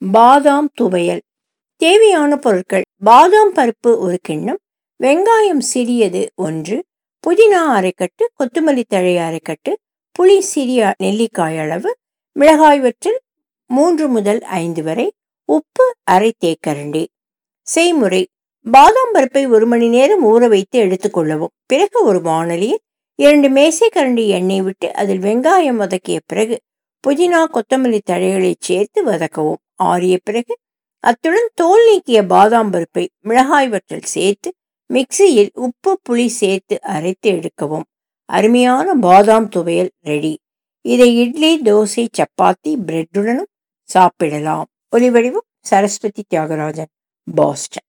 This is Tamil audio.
பாதாம் துவையல் தேவையான பொருட்கள் பாதாம் பருப்பு ஒரு கிண்ணம் வெங்காயம் சிறியது ஒன்று புதினா அரைக்கட்டு கொத்தமல்லி தழை அரைக்கட்டு புளி சிறிய நெல்லிக்காய் அளவு மிளகாய் வற்றல் மூன்று முதல் ஐந்து வரை உப்பு அரை தேக்கரண்டி செய்முறை பாதாம் பருப்பை ஒரு மணி நேரம் ஊற வைத்து எடுத்துக்கொள்ளவும் பிறகு ஒரு வாணலியில் இரண்டு மேசை கரண்டி எண்ணெய் விட்டு அதில் வெங்காயம் வதக்கிய பிறகு புதினா கொத்தமல்லி தழைகளை சேர்த்து வதக்கவும் ஆறிய பிறகு அத்துடன் தோல் நீக்கிய பாதாம் பருப்பை மிளகாய் வற்றல் சேர்த்து மிக்சியில் உப்பு புளி சேர்த்து அரைத்து எடுக்கவும் அருமையான பாதாம் துவையல் ரெடி இதை இட்லி தோசை சப்பாத்தி பிரெட்டுடனும் சாப்பிடலாம் ஒலிவடிவம் சரஸ்வதி தியாகராஜன் பாஸ்டன்